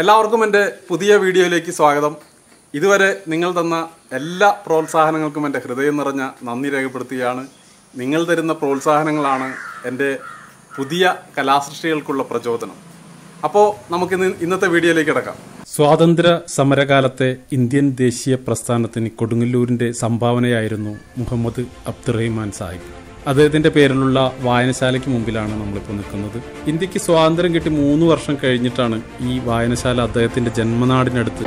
എല്ലാവർക്കും എൻ്റെ പുതിയ വീഡിയോയിലേക്ക് സ്വാഗതം ഇതുവരെ നിങ്ങൾ തന്ന എല്ലാ പ്രോത്സാഹനങ്ങൾക്കും എൻ്റെ ഹൃദയം നിറഞ്ഞ നന്ദി രേഖപ്പെടുത്തുകയാണ് നിങ്ങൾ തരുന്ന പ്രോത്സാഹനങ്ങളാണ് എൻ്റെ പുതിയ കലാസൃഷ്ടികൾക്കുള്ള പ്രചോദനം അപ്പോൾ നമുക്കിന്ന് ഇന്നത്തെ വീഡിയോയിലേക്ക് കിടക്കാം സ്വാതന്ത്ര്യ സമരകാലത്തെ ഇന്ത്യൻ ദേശീയ പ്രസ്ഥാനത്തിന് കൊടുങ്ങല്ലൂരിന്റെ സംഭാവനയായിരുന്നു മുഹമ്മദ് അബ്ദുറഹിമാൻ സാഹിബ് അദ്ദേഹത്തിന്റെ പേരിലുള്ള വായനശാലയ്ക്ക് മുമ്പിലാണ് നമ്മളിപ്പോൾ നിൽക്കുന്നത് ഇന്ത്യക്ക് സ്വാതന്ത്ര്യം കിട്ടി മൂന്ന് വർഷം കഴിഞ്ഞിട്ടാണ് ഈ വായനശാല അദ്ദേഹത്തിന്റെ ജന്മനാടിനടുത്ത്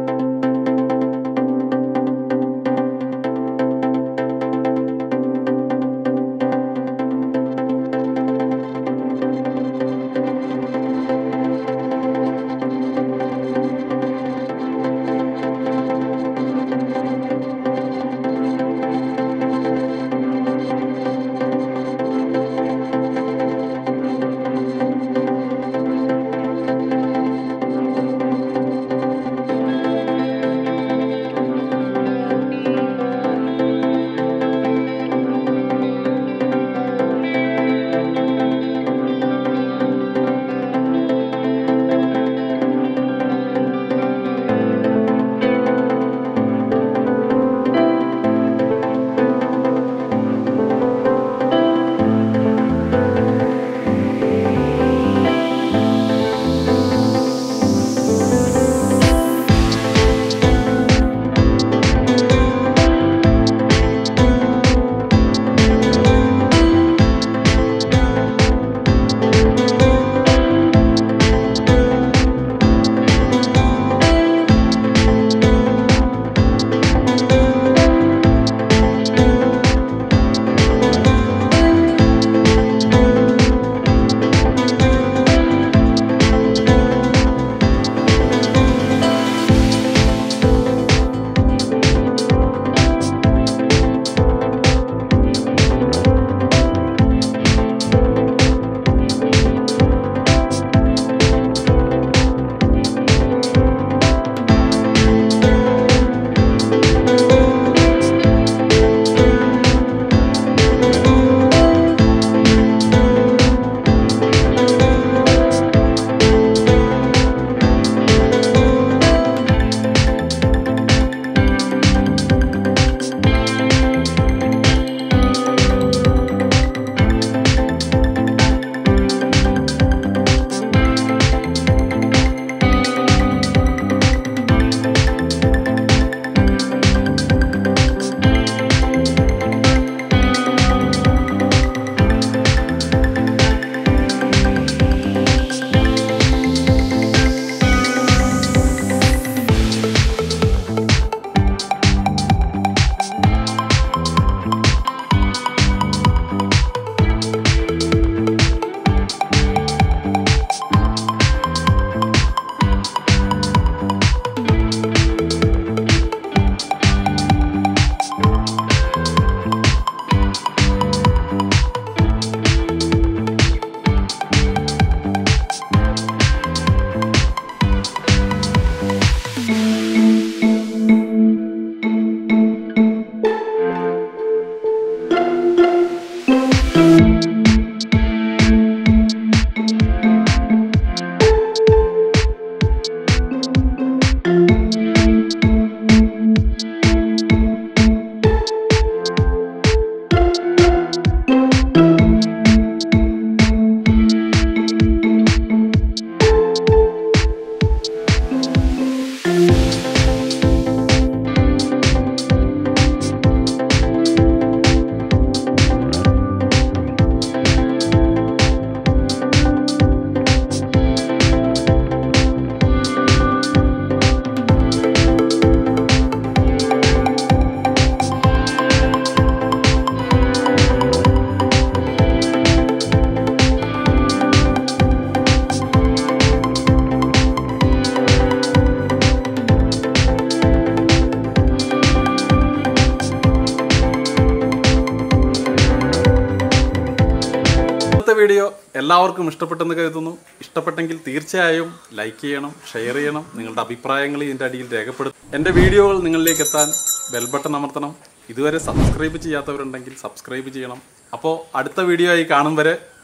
ഇന്നത്തെ വീഡിയോ എല്ലാവർക്കും ഇഷ്ടപ്പെട്ടെന്ന് കരുതുന്നു ഇഷ്ടപ്പെട്ടെങ്കിൽ തീർച്ചയായും ലൈക്ക് ചെയ്യണം ഷെയർ ചെയ്യണം നിങ്ങളുടെ അഭിപ്രായങ്ങൾ ഇതിൻ്റെ അടിയിൽ രേഖപ്പെടുത്തും എൻ്റെ വീഡിയോകൾ നിങ്ങളിലേക്ക് എത്താൻ ബെൽ ബട്ടൺ അമർത്തണം ഇതുവരെ സബ്സ്ക്രൈബ് ചെയ്യാത്തവരുണ്ടെങ്കിൽ സബ്സ്ക്രൈബ് ചെയ്യണം അപ്പോൾ അടുത്ത വീഡിയോ ആയി കാണും വരെ